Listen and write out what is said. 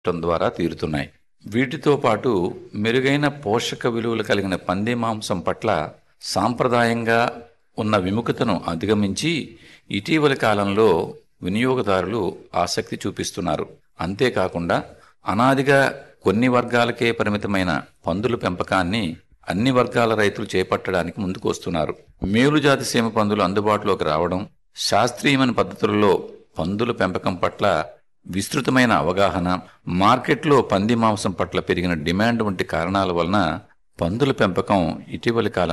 ఉండటం ద్వారా తీరుతున్నాయి వీటితో పాటు మెరుగైన పోషక విలువలు కలిగిన పంది మాంసం పట్ల సాంప్రదాయంగా ఉన్న విముఖతను అధిగమించి ఇటీవలి కాలంలో వినియోగదారులు ఆసక్తి చూపిస్తున్నారు అంతేకాకుండా అనాదిగా కొన్ని వర్గాలకే పరిమితమైన పందుల పెంపకాన్ని అన్ని వర్గాల రైతులు చేపట్టడానికి ముందుకు వస్తున్నారు మేలుజాతి సీమ పందులు అందుబాటులోకి రావడం శాస్త్రీయమైన పద్ధతులలో పందుల పెంపకం పట్ల విస్తృతమైన అవగాహన మార్కెట్లో పంది మాంసం పట్ల పెరిగిన డిమాండ్ వంటి కారణాల వలన పందుల పెంపకం ఇటీవలి కాలం